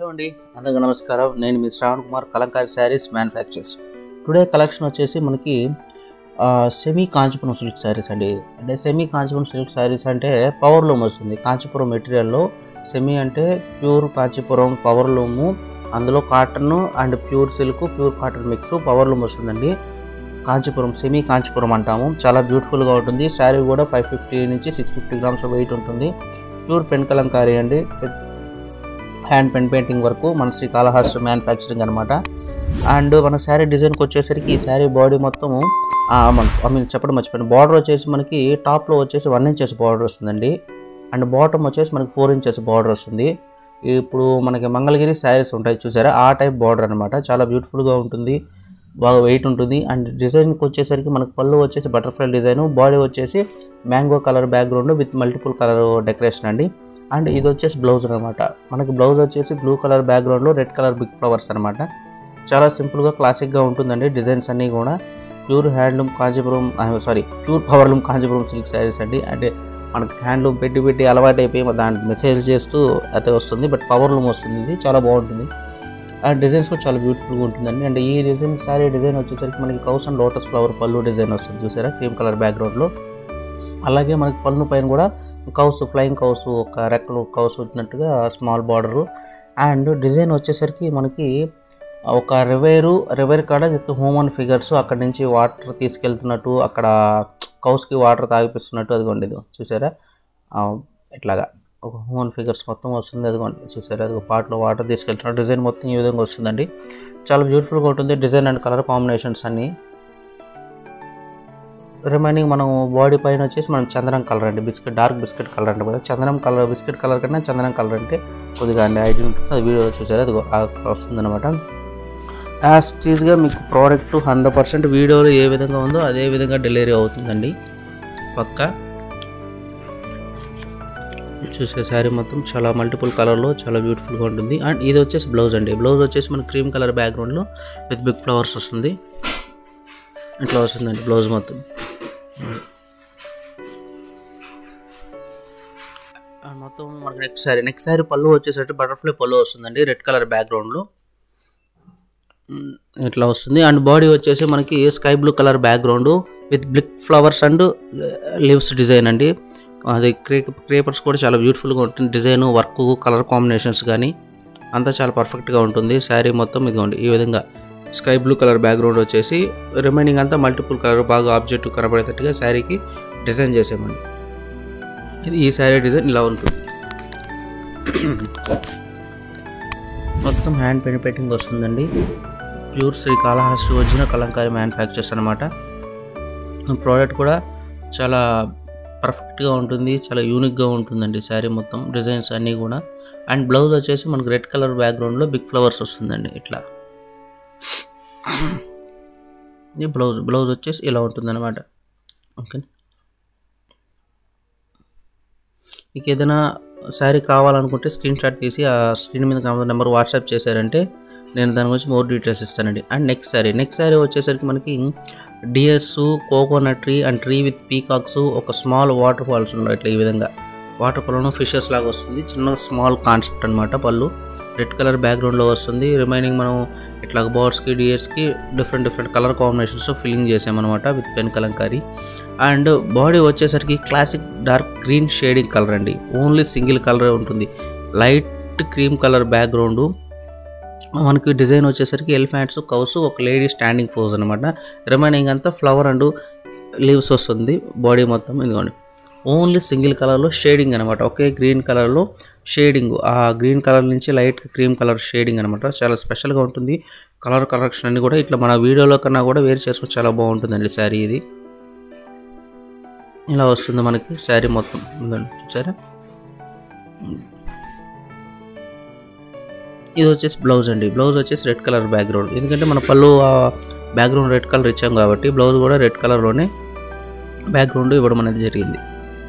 అండి అందరికీ నమస్కారం నేను మీ Shravan Kumar Kalamkari saris manufacturers today collection వచ్చేసి మనకి సెమీ కాంచీపురం సిల్క్ శారీస్ అండి అంటే సెమీ కాంచీపురం సిల్క్ శారీస్ అంటే పవర్ లూమ్ వస్తుంది కాంచీపురం మెటీరియల్లో సెమీ అంటే ప్యూర్ కాంచీపురం పవర్ లూము అందులో cotton and pure silk pure cotton mix power loom వస్తుందండి కాంచీపురం సెమీ కాంచీపురం అంటాము చాలా బ్యూటిఫుల్గా ఉంటుంది శారీ కూడా ఫైవ్ ఫిఫ్టీ నుంచి సిక్స్ ఫిఫ్టీ గ్రామ్స్ వెయిట్ ఉంటుంది ప్యూర్ పెన్ కలంకారీ అండి హ్యాండ్ పెన్ పెయింటింగ్ వరకు మన శ్రీ కాళహస్తి మ్యానుఫ్యాక్చరింగ్ అనమాట అండ్ మన శారీ డిజైన్కి వచ్చేసరికి ఈ శారీ బాడీ మొత్తము ఐ మీన్ చెప్పడం మర్చిపోయాను బార్డర్ వచ్చేసి మనకి టాప్లో వచ్చేసి వన్ ఇంచెస్ బార్డర్ వస్తుందండి అండ్ బాటమ్ వచ్చేసి మనకి ఫోర్ ఇంచెస్ బార్డర్ వస్తుంది ఇప్పుడు మనకి మంగళగిరి శారీస్ ఉంటాయి చూసారా ఆ టైప్ బార్డర్ అనమాట చాలా బ్యూటిఫుల్గా ఉంటుంది బాగా వెయిట్ ఉంటుంది అండ్ డిజైన్కి వచ్చేసరికి మనకు పళ్ళు వచ్చేసి బటర్ఫ్లై డిజైన్ బాడీ వచ్చేసి mango colour background with multiple colour decoration అండి అండ్ ఇది వచ్చేసి బ్లౌజ్ అనమాట మనకి బ్లౌజ్ వచ్చేసి బ్లూ కలర్ బ్యాక్గ్రౌండ్లో రెడ్ కలర్ బిగ్ ఫ్లవర్స్ అనమాట చాలా సింపుల్గా క్లాసిక్గా ఉంటుందండి డిజైన్స్ అన్నీ కూడా pure handloom Kanchipuram sari pure powerloom Kanchipuram silk saris అండి అంటే మనకి హ్యాండ్లూమ్ పెట్టి పెట్టి అలవాటు అయిపోయి దాన్ని మెసేజ్ చేస్తూ అయితే వస్తుంది బట్ పవర్లూమ్ వస్తుంది ఇది చాలా బాగుంటుంది ఆ డిజైన్స్ కూడా చాలా బ్యూటిఫుల్గా ఉంటుందండి అండ్ ఈ డిజైన్ సారీ డిజైన్ వచ్చేసరికి మనకి కౌస్ అండ్ లోటస్ ఫ్లవర్ పళ్ళు డిజైన్ వస్తుంది చూసారా క్రీమ్ కలర్ బ్యాక్గ్రౌండ్లో అలాగే మనకి పళ్ళు పైన కూడా కౌస్ ఫ్లయింగ్ కౌస్ ఒక రెక్కలు కౌస్ వచ్చినట్టుగా స్మాల్ బార్డరు అండ్ డిజైన్ వచ్చేసరికి మనకి ఒక రివేరు రివేర్ కాడ హ్యూమన్ ఫిగర్స్ అక్కడ నుంచి వాటర్ తీసుకెళ్తున్నట్టు అక్కడ కౌస్కి వాటర్ తాగిపిస్తున్నట్టు అదిగోండి ఇది చూసారా ఆ, ఇట్లాగా ఒక హ్యూమన్ ఫిగర్స్ మొత్తం వస్తుంది అదిగోండి చూసారా అది పాటలో వాటర్ తీసుకెళ్తున్నట్టు డిజైన్ మొత్తం ఈ విధంగా వస్తుందండి చాలా బ్యూటిఫుల్గా ఉంటుంది డిజైన్ అండ్ కలర్ కాంబినేషన్స్ అన్నీ రిమైనింగ్ మనం బాడీ పైన వచ్చేసి మనం చందనం కలర్ అండి బిస్కెట్ డార్క్ బిస్కెట్ కలర్ అంటే కదా చందనం కలర్ బిస్కెట్ కలర్ కన్నా చందనం కలర్ అంటే కొద్దిగా అండి ఐడియా ఉంటుంది అది వీడియో చూసారు అది వస్తుంది అనమాట యాజ్ టీజ్గా మీకు ప్రోడక్ట్ హండ్రెడ్ పర్సెంట్ వీడియోలో ఏ విధంగా ఉందో అదే విధంగా డెలివరీ అవుతుందండి పక్క చూసే శారీ మొత్తం చాలా మల్టిపుల్ కలర్లో చాలా బ్యూటిఫుల్గా ఉంటుంది అండ్ ఇది వచ్చేసి బ్లౌజ్ అండి బ్లౌజ్ వచ్చేసి మన క్రీమ్ కలర్ బ్యాక్గ్రౌండ్లో విత్ బిగ్ ఫ్లవర్స్ వస్తుంది ఇట్లా వస్తుందండి బ్లౌజ్ మొత్తం ఆ మొత్తం మనకి నెక్స్ట్ సారీ నెక్స్ట్ సారీ పళ్ళు వచ్చేసరికి బటర్ఫ్లై పళ్ళు వస్తుందండి రెడ్ కలర్ బ్యాక్గ్రౌండ్లో మ్, ఇట్లా వస్తుంది అండ్ బాడీ వచ్చేసి మనకి sky blue colour background with black flowers and leaves design అండి అది క్రే క్రేపర్స్ కూడా చాలా బ్యూటిఫుల్గా ఉంటుంది డిజైన్ వర్క్ కలర్ కాంబినేషన్స్ కానీ అంతా చాలా పర్ఫెక్ట్గా ఉంటుంది శారీ మొత్తం ఇదిగోండి ఈ విధంగా స్కై బ్లూ కలర్ బ్యాక్గ్రౌండ్ వచ్చేసి రిమైనింగ్ అంతా మల్టిపుల్ కలర్ బాగా ఆబ్జెక్ట్ కనబడేటట్టుగా శారీకి డిజైన్ చేసామండి ఇది ఈ శారీ డిజైన్ ఇలా ఉంటుంది మొత్తం హ్యాండ్ పెయింట్ పెయింటింగ్ వస్తుందండి ప్యూర్ శ్రీ కాళహస్తి వచ్చిన కలంకారీ మ్యానుఫ్యాక్చర్స్ అనమాట ప్రోడక్ట్ కూడా చాలా పర్ఫెక్ట్గా ఉంటుంది చాలా యూనిక్గా ఉంటుందండి శారీ మొత్తం డిజైన్స్ అన్నీ కూడా అండ్ బ్లౌజ్ వచ్చేసి మనకు రెడ్ కలర్ బ్యాక్గ్రౌండ్లో బిగ్ ఫ్లవర్స్ వస్తుందండి ఇట్లా ఇది బ్లౌజ్ బ్లౌజ్ వచ్చేసి ఇలా ఉంటుంది అనమాట ఓకే మీకు ఏదైనా శారీ కావాలనుకుంటే స్క్రీన్ షాట్ తీసి ఆ స్క్రీన్ మీద కనబడే నెంబర్ వాట్సాప్ చేశారంటే నేను దాని గురించి మోర్ డీటెయిల్స్ ఇస్తానండి and next sari next sari వచ్చేసరికి మనకి deers coconut tree and tree with peacocks ఒక స్మాల్ వాటర్ ఫాల్స్ ఉన్నాయి ఇట్లా ఈ విధంగా వాటర్ పళ్ళు ఫిషెస్ లాగా వస్తుంది చిన్న స్మాల్ కాన్సెప్ట్ అనమాట పళ్ళు రెడ్ కలర్ బ్యాక్గ్రౌండ్లో వస్తుంది రిమైనింగ్ మనం ఇట్లా బర్డ్స్కి డియర్స్కి different different colour combinations filling చేసామన్నమాట with pen Kalamkari and body వచ్చేసరికి classic dark green shading colour అండి ఓన్లీ సింగిల్ కలర్ ఉంటుంది లైట్ క్రీమ్ కలర్ బ్యాక్గ్రౌండ్ మనకి డిజైన్ వచ్చేసరికి ఎలిఫెంట్స్ కౌస్ ఒక లేడీ స్టాండింగ్ పోజ్ అనమాట రిమైనింగ్ అంతా ఫ్లవర్ అండ్ లీవ్స్ వస్తుంది బాడీ మొత్తం ఇదిగోండి ఓన్లీ సింగిల్ కలర్లో షేడింగ్ అనమాట ఒకే గ్రీన్ కలర్లో షేడింగ్ ఆ గ్రీన్ కలర్ నుంచి లైట్ క్రీమ్ కలర్ షేడింగ్ అనమాట చాలా స్పెషల్గా ఉంటుంది కలర్ కలెక్షన్ అన్ని కూడా ఇట్లా మన వీడియోలో కన్నా కూడా వేరు చేసుకొని చాలా బాగుంటుందండి శారీ ఇది ఇలా వస్తుంది మనకి శారీ మొత్తం ఉందండి చూసారా ఇది వచ్చేసి బ్లౌజ్ అండి బ్లౌజ్ వచ్చేసి రెడ్ కలర్ బ్యాక్గ్రౌండ్ ఎందుకంటే మన పళ్ళు బ్యాక్గ్రౌండ్ రెడ్ కలర్ ఇచ్చాం కాబట్టి బ్లౌజ్ కూడా రెడ్ కలర్లోనే బ్యాక్గ్రౌండ్ ఇవ్వడం అనేది జరిగింది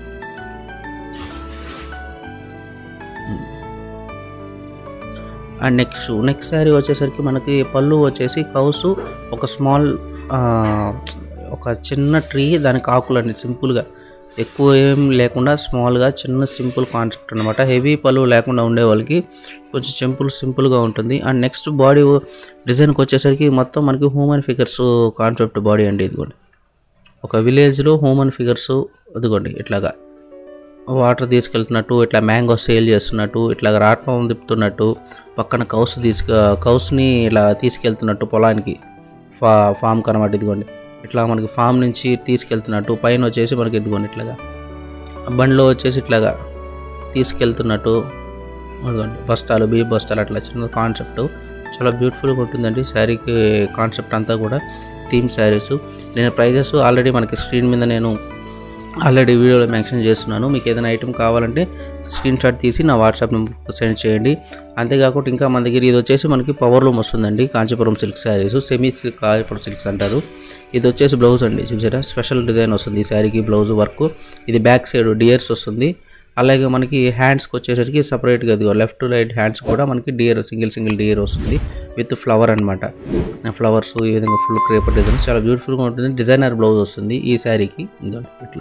అండ్ నెక్స్ట్ నెక్స్ట్ శారీ వచ్చేసరికి మనకి పళ్ళు వచ్చేసి కౌసు ఒక స్మాల్ ఒక చిన్న ట్రీ దానికి ఆకులు అండి సింపుల్గా ఎక్కువ ఏం లేకుండా స్మాల్గా చిన్న సింపుల్ కాన్సెప్ట్ అనమాట హెవీ పళ్ళు లేకుండా ఉండే వాళ్ళకి కొంచెం సింపుల్ సింపుల్గా ఉంటుంది అండ్ నెక్స్ట్ బాడీ డిజైన్కి వచ్చేసరికి మొత్తం మనకి హ్యూమన్ ఫిగర్స్ కాన్సెప్ట్ బాడీ అండి ఇదిగోండి ఒక విలేజ్లో హ్యూమన్ ఫిగర్స్ ఇదిగోండి ఇట్లాగా వాటర్ తీసుకెళ్తున్నట్టు ఇట్లా మ్యాంగో సేల్ చేస్తున్నట్టు ఇట్లా రాట్నం తిప్పుతున్నట్టు పక్కన కౌస్ తీసుకు కౌస్ని ఇలా తీసుకెళ్తున్నట్టు పొలానికి ఫా ఫామ్ కనమాట ఇదిగోండి ఇట్లా మనకి ఫామ్ నుంచి తీసుకెళ్తున్నట్టు పైన వచ్చేసి మనకి ఇదిగోండి ఇట్లాగా బండిలో వచ్చేసి ఇట్లాగా తీసుకెళ్తున్నట్టు ఇదిగోండి బస్తాలు బీ బస్తాలు అట్లా చిన్న కాన్సెప్ట్ చాలా బ్యూటిఫుల్గా ఉంటుందండి శారీకి కాన్సెప్ట్ అంతా కూడా థీమ్ శారీస్ నేను ప్రైజెస్ ఆల్రెడీ మనకి స్క్రీన్ మీద నేను ఆల్రెడీ వీడియోలో మెన్షన్ చేస్తున్నాను మీకు ఏదైనా ఐటమ్ కావాలంటే స్క్రీన్ షాట్ తీసి నా వాట్సాప్ నెంబర్కి సెండ్ చేయండి అంతేకాకుండా ఇంకా మన దగ్గర ఇది వచ్చేసి మనకి పవర్ లూమ్ వస్తుందండి Kanchipuram silk saris semi silk Kanchipuram silks అంటారు ఇది వచ్చేసి బ్లౌజ్ అండి చూసారా స్పెషల్ డిజైన్ వస్తుంది ఈ శారీకి బ్లౌజ్ వర్క్ ఇది బ్యాక్ సైడ్ డియర్స్ వస్తుంది అలాగే మనకి హ్యాండ్స్కి వచ్చేసరికి సపరేట్గా ఇది లెఫ్ట్ రైట్ హ్యాండ్స్ కూడా మనకి డియర్ సింగిల్ సింగిల్ డియర్ వస్తుంది విత్ ఫ్లవర్ అనమాట ఫ్లవర్స్ ఈ విధంగా ఫుల్ క్రేపర్ డిజైన్ చాలా బ్యూటిఫుల్గా ఉంటుంది డిజైనర్ బ్లౌజ్ వస్తుంది ఈ శారీకి ఇదిగోండి ఇట్లా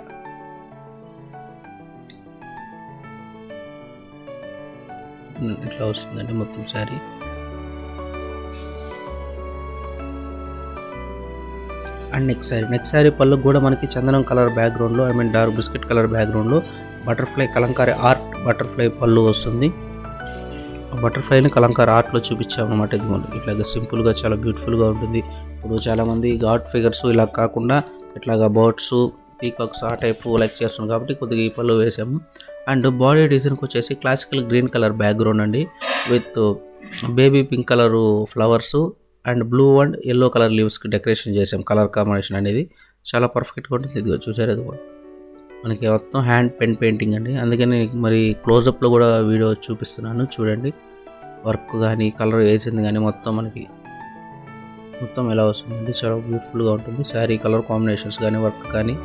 ఉమ్, ఇట్లా వస్తుందండి మొత్తం sari and next sari next sari పళ్ళు కూడా మనకి చందనం కలర్ బ్యాక్గ్రౌండ్లో I mean dark biscuit colour బ్యాక్గ్రౌండ్లో బటర్ఫ్లై కలంకారీ ఆర్ట్ బటర్ఫ్లై పళ్ళు వస్తుంది ఆ బటర్ఫ్లైని కలంకారీ ఆర్ట్లో చూపించాం అనమాట ఇదిగోండి ఇట్లాగా సింపుల్గా చాలా బ్యూటిఫుల్గా ఉంటుంది ఇప్పుడు చాలామంది గాడ్ ఫిగర్స్ ఇలా కాకుండా ఇట్లాగా బర్డ్స్ పీకాక్స్ ఆ టైప్ లైక్ చేస్తున్నాం కాబట్టి కొద్దిగా ఈ పళ్ళు వేసాము అండ్ బాడీ డిజైన్కి వచ్చేసి క్లాసికల్ గ్రీన్ కలర్ బ్యాక్గ్రౌండ్ అండి with baby pink colour flowers and blue and yellow colour లీవ్స్కి డెకరేషన్ చేసాం కలర్ కాంబినేషన్ అనేది చాలా పర్ఫెక్ట్గా ఉంటుంది ఇదిగో చూసారు అది కూడా మనకి మొత్తం హ్యాండ్ పెన్ పెయింటింగ్ అండి అందుకని మరి క్లోజప్లో కూడా వీడియో చూపిస్తున్నాను చూడండి వర్క్ కానీ కలర్ వేసింది కానీ మొత్తం మనకి మొత్తం ఎలా వస్తుందండి చాలా బ్యూటిఫుల్గా ఉంటుంది శారీ కలర్ కాంబినేషన్స్ కానీ వర్క్ కానీ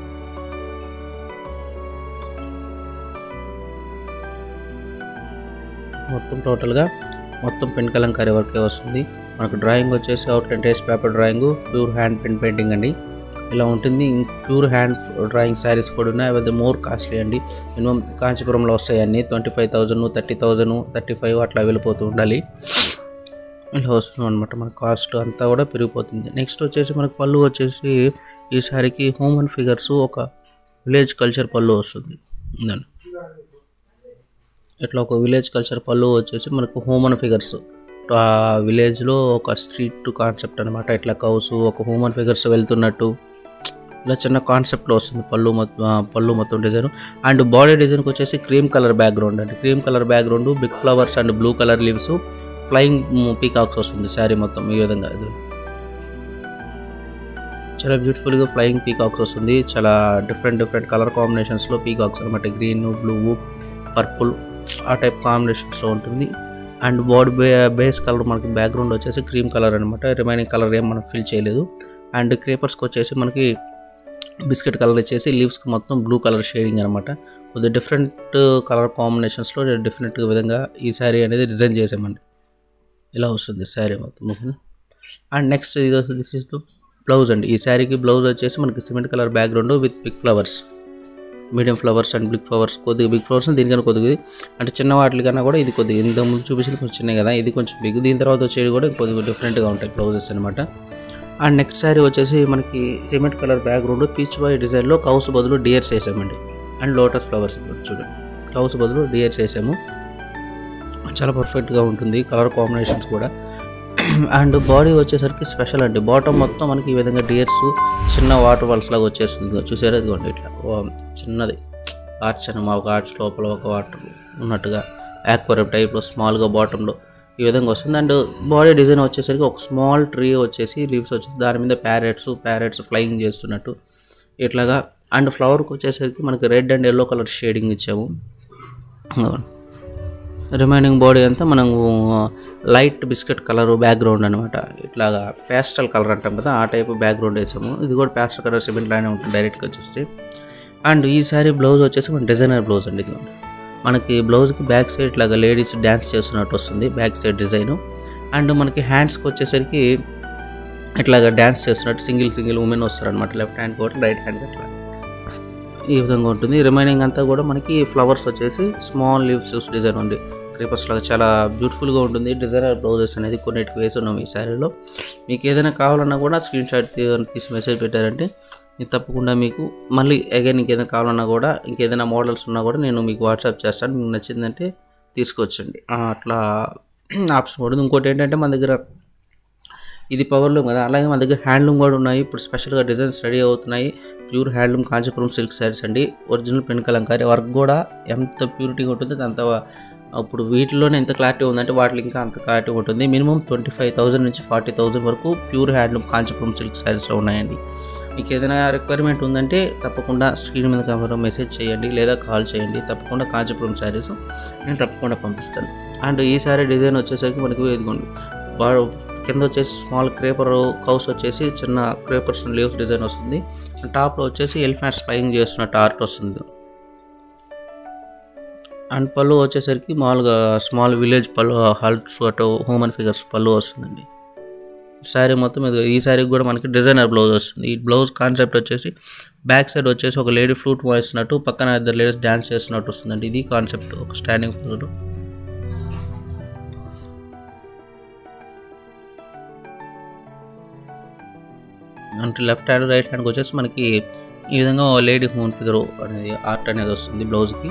మొత్తం టోటల్గా మొత్తం పెన్ కలంకారీ వర్కే వస్తుంది మనకు డ్రాయింగ్ వచ్చేసి అవుట్లైన్ టేస్ట్ paper drawing pure hand pen painting అండి ఇలా ఉంటుంది ప్యూర్ హ్యాండ్ డ్రాయింగ్ శారీస్ కూడా ఉన్నాయి అవి మోర్ కాస్ట్లీ అండి మినిమం కాంచీపురంలో వస్తాయి అన్ని twenty five thousand thirty thousand thirty five అట్లా వెళ్ళిపోతూ ఉండాలి ఇలా వస్తుంది అనమాట మన కాస్ట్ అంతా కూడా పెరిగిపోతుంది నెక్స్ట్ వచ్చేసి మనకు పళ్ళు వచ్చేసి ఈ శారీకి హ్యూమన్ ఫిగర్స్ ఒక విలేజ్ కల్చర్ పళ్ళు వస్తుంది ఉందండి ఇట్లా ఒక విలేజ్ కల్చర్ పళ్ళు వచ్చేసి మనకు హ్యూమన్ ఫిగర్స్ ఆ విలేజ్లో ఒక స్ట్రీట్ కాన్సెప్ట్ అనమాట ఇట్లా కౌస్ ఒక హ్యూమన్ ఫిగర్స్ వెళ్తున్నట్టు ఇలా చిన్న కాన్సెప్ట్లో వస్తుంది పళ్ళు మొత్తం ఆ, పళ్ళు మొత్తం డిజైన్ అండ్ బాడీ డిజైన్కి వచ్చేసి క్రీమ్ కలర్ బ్యాక్గ్రౌండ్ అండి cream colour background big flowers and blue colour leaves flying peacocks వస్తుంది శారీ మొత్తం ఈ విధంగా ఇది చాలా బ్యూటిఫుల్గా ఫ్లయింగ్ పీకాక్స్ వస్తుంది చాలా డిఫరెంట్ డిఫరెంట్ కలర్ కాంబినేషన్స్లో పీకాక్స్ అనమాట గ్రీన్ బ్లూ పర్పుల్ ఆ టైప్ కాంబినేషన్స్లో ఉంటుంది అండ్ బాడీ బే బేస్ కలర్ మనకి బ్యాక్గ్రౌండ్ వచ్చేసి క్రీమ్ కలర్ అనమాట రిమైనింగ్ కలర్ ఏం మనం ఫిల్ చేయలేదు అండ్ క్రేపర్స్కి వచ్చేసి మనకి బిస్కెట్ కలర్ వచ్చేసి లీవ్స్కి మొత్తం బ్లూ కలర్ షేడింగ్ అనమాట కొద్దిగా డిఫరెంట్ కలర్ కాంబినేషన్స్లో డిఫరెంట్ విధంగా ఈ శారీ అనేది డిజైన్ చేసామండి ఇలా వస్తుంది శారీ మొత్తం అండ్ నెక్స్ట్ ఇది దిస్ ఇస్ బ్లౌజ్ అండి ఈ శారీకి బ్లౌజ్ వచ్చేసి మనకి cement colour background with big flowers medium flowers and big flowers కొద్దిగా బిగ్ ఫ్లవర్స్ దీనికన్నా కొద్దిగా అంటే చిన్న వాటి కన్నా కూడా ఇది కొద్దిగా ఇంత ముందు చూపించింది కొంచెం చిన్నది కదా ఇది కొంచెం బిగ్ దీని తర్వాత వచ్చేది కూడా కొద్దిగా డిఫరెంట్గా ఉంటాయి బ్లౌజెస్ అనమాట అండ్ నెక్స్ట్ శారీ వచ్చేసి మనకి సిమెంట్ కలర్ బ్యాక్గ్రౌండ్ పీచ్ వై డిజైన్లో కౌస్ బదులు డియర్స్ వేసామండి అండ్ లోటస్ ఫ్లవర్స్ చూడండి కౌస్ బదులు డియర్స్ వేసాము చాలా పర్ఫెక్ట్గా ఉంటుంది కలర్ కాంబినేషన్స్ కూడా అండ్ బాడీ వచ్చేసరికి స్పెషల్ అండి బాటమ్ మొత్తం మనకి ఈ విధంగా డియర్స్ చిన్న వాటర్ వాల్స్ లాగా వచ్చేస్తుంది చూసారా ఇదిగోండి ఇట్లా ఓ చిన్నది ఆర్చ్ అని మా ఒక ఆర్చ్ లోపల ఒక వాటర్ ఉన్నట్టుగా యాక్వరియం టైప్లో స్మాల్గా బాటంలో ఈ విధంగా వస్తుంది అండ్ బాడీ డిజైన్ వచ్చేసరికి ఒక స్మాల్ ట్రీ వచ్చేసి లీవ్స్ వచ్చేసి దాని మీద ప్యారెట్స్ ప్యారెట్స్ ఫ్లయింగ్ చేస్తున్నట్టు ఇట్లాగా అండ్ ఫ్లవర్కి వచ్చేసరికి మనకి red and yellow colour shading ఇచ్చాము రిమైనింగ్ బాడీ అంతా మనము లైట్ బిస్కెట్ కలర్ బ్యాక్గ్రౌండ్ అనమాట ఇట్లాగా పేస్టల్ కలర్ అంటాం కదా ఆ టైప్ బ్యాక్గ్రౌండ్ వేసాము ఇది కూడా పేస్టల్ కలర్ సిమెంట్ లానే ఉంటుంది డైరెక్ట్గా చూస్తే అండ్ ఈ సారీ బ్లౌజ్ వచ్చేసి మన డిజైనర్ బ్లౌజ్ అండి ఇది మనకి బ్లౌజ్కి బ్యాక్ సైడ్ ఇట్లాగా లేడీస్ డ్యాన్స్ చేస్తున్నట్టు వస్తుంది బ్యాక్ సైడ్ డిజైన్ అండ్ మనకి హ్యాండ్స్కి వచ్చేసరికి ఇట్లాగా డ్యాన్స్ చేస్తున్నట్టు సింగిల్ సింగిల్ ఉమెన్ వస్తారు అనమాట లెఫ్ట్ హ్యాండ్ ఒకటి రైట్ హ్యాండ్ అట్లా ఈ విధంగా ఉంటుంది రిమైనింగ్ అంతా కూడా మనకి ఫ్లవర్స్ వచ్చేసి స్మాల్ లీవ్స్ డిజైన్ ఉంది క్రీపర్స్ లాగా చాలా బ్యూటిఫుల్గా ఉంటుంది డిజైనర్ బ్లౌజెస్ అనేది కొన్నిటికి వేసి ఉన్నాం ఈ శారీలో మీకు ఏదైనా కావాలన్నా కూడా స్క్రీన్ షాట్ తీ- తీసి మెసేజ్ పెట్టారంటే నేను తప్పకుండా మీకు మళ్ళీ అగైన్ ఇంకేదైనా కావాలన్నా కూడా ఇంకేదైనా మోడల్స్ ఉన్నా కూడా నేను మీకు వాట్సాప్ చేస్తాను మీకు నచ్చిందంటే తీసుకొచ్చండి ఆ, అట్లా ఆప్షన్ కూడా ఉంది ఇంకోటి ఏంటంటే మన దగ్గర ఇది పవర్లూమ్ కదా అలాగే మన దగ్గర హ్యాండ్లూమ్ కూడా ఉన్నాయి ఇప్పుడు స్పెషల్గా డిజైన్స్ రెడీ అవుతున్నాయి pure handloom Kanchipuram silk saris అండి ఒరిజినల్ పెన్ కలంకారీ వర్క్ కూడా ఎంత ప్యూరిటీగా ఉంటుంది అంత అప్పుడు వీటిలోనే ఎంత క్లారిటీ ఉందంటే వాటిలో ఇంకా అంత క్లారిటీ ఉంటుంది మినిమం ట్వంటీ ఫైవ్ థౌసండ్ నుంచి ఫార్టీ థౌసండ్ వరకు ప్యూర్ హ్యాండ్లూమ్ కాంచీపురం సిల్క్ శారీస్లో ఉన్నాయండి మీకు ఏదైనా రిక్వైర్మెంట్ ఉందంటే తప్పకుండా స్క్రీన్ మీద కనబడే మెసేజ్ చేయండి లేదా కాల్ చేయండి తప్పకుండా కాంచీపురం శారీస్ నేను తప్పకుండా పంపిస్తాను అండ్ ఈ శారీ డిజైన్ వచ్చేసరికి మనకి ఇదిగోండి బాగా కింద వచ్చేసి స్మాల్ క్రేపర్ కౌస్ వచ్చేసి చిన్న క్రేపర్స్ లీవ్స్ డిజైన్ వస్తుంది టాప్లో వచ్చేసి ఎలిఫెంట్ స్పైయింగ్ చేస్తున్నట్టు ఆర్ట్ వస్తుంది అండ్ పళ్ళు వచ్చేసరికి మామూలుగా స్మాల్ విలేజ్ పళ్ళు హల్ట్స్ అటు హ్యూమన్ ఫిగర్స్ పళ్ళు వస్తుందండి శారీ మొత్తం ఇది ఈ శారీకి కూడా మనకి డిజైనర్ బ్లౌజ్ వస్తుంది ఈ బ్లౌజ్ కాన్సెప్ట్ వచ్చేసి బ్యాక్ సైడ్ వచ్చేసి ఒక లేడీ ఫ్లూట్ వాయిస్తున్నట్టు పక్కన ఇద్దరు లేడీస్ డ్యాన్స్ చేస్తున్నట్టు వస్తుందండి ఇది కాన్సెప్ట్ ఒక స్టాండింగ్ ఫ్లూట్ అంటే లెఫ్ట్ హ్యాండ్ రైట్ హ్యాండ్కి వచ్చేసి మనకి ఈ విధంగా లేడీ హోన్ ఫిగర్ అనేది ఆర్ట్ అనేది వస్తుంది బ్లౌజ్కి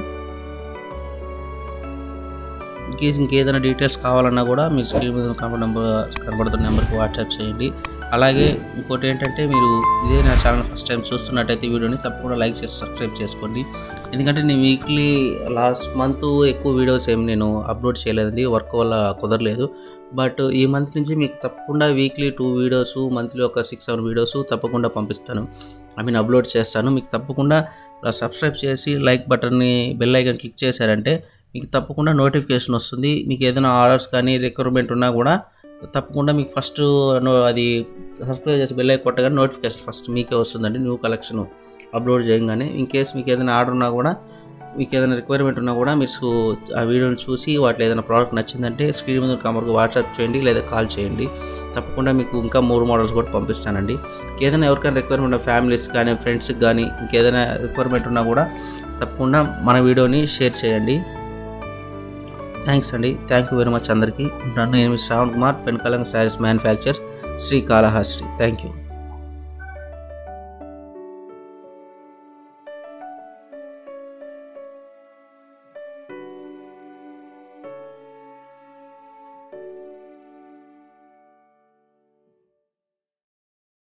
ఇన్కేస్ ఇంకేదైనా డీటెయిల్స్ కావాలన్నా కూడా మీరు స్క్రీన్ మీద కనబడి నెంబర్ కనబడుతున్న నెంబర్కి వాట్సాప్ చేయండి అలాగే ఇంకోటి ఏంటంటే మీరు ఇదే నా ఛానల్ ఫస్ట్ టైం చూస్తున్నట్టయితే ఈ వీడియోని తప్పకుండా లైక్ చేసి సబ్స్క్రైబ్ చేసుకోండి ఎందుకంటే నేను వీక్లీ లాస్ట్ మంత్ ఎక్కువ వీడియోస్ ఏమి నేను అప్లోడ్ చేయలేదండి వర్క్ వల్ల కుదరలేదు బట్ ఈ మంత్ నుంచి మీకు తప్పకుండా వీక్లీ టూ వీడియోస్ మంత్లీ ఒక సిక్స్ సెవెన్ వీడియోస్ తప్పకుండా పంపిస్తాను ఐ మీన్ అప్లోడ్ చేస్తాను మీకు తప్పకుండా సబ్స్క్రైబ్ చేసి లైక్ బటన్ని బెల్ ఐకాన్ క్లిక్ చేశారంటే మీకు తప్పకుండా నోటిఫికేషన్ వస్తుంది మీకు ఏదైనా ఆర్డర్స్ కానీ రిక్వైర్మెంట్ ఉన్నా కూడా తప్పకుండా మీకు ఫస్ట్ అది సబ్స్క్రైబ్ చేసి బెల్ ఐకాన్ కొట్టగానే నోటిఫికేషన్ ఫస్ట్ మీకే వస్తుందండి న్యూ కలెక్షన్ అప్లోడ్ చేయగానే ఇన్ కేస్ మీకు ఏదైనా ఆర్డర్ ఉన్నా కూడా మీకు ఏదైనా రిక్వైర్మెంట్ ఉన్నా కూడా మీరు ఆ వీడియోని చూసి వాటిలో ఏదైనా ప్రోడక్ట్ నచ్చిందంటే స్క్రీన్ మీద కమర్కి వాట్సాప్ చేయండి లేదా కాల్ చేయండి తప్పకుండా మీకు ఇంకా మూడు మోడల్స్ కూడా పంపిస్తానండి ఏదైనా ఎవరికైనా రిక్వైర్మెంట్ ఫ్యామిలీస్ కానీ ఫ్రెండ్స్కి కానీ ఇంకేదైనా రిక్వైర్మెంట్ ఉన్నా కూడా తప్పకుండా మన వీడియోని షేర్ చేయండి థ్యాంక్స్ అండి థ్యాంక్ యూ వెరీ మచ్ అందరికీ నన్ను నేను శ్రావణ్ కుమార్ పెన్కలంగ్ saris manufacture Sri Kalahasti thank you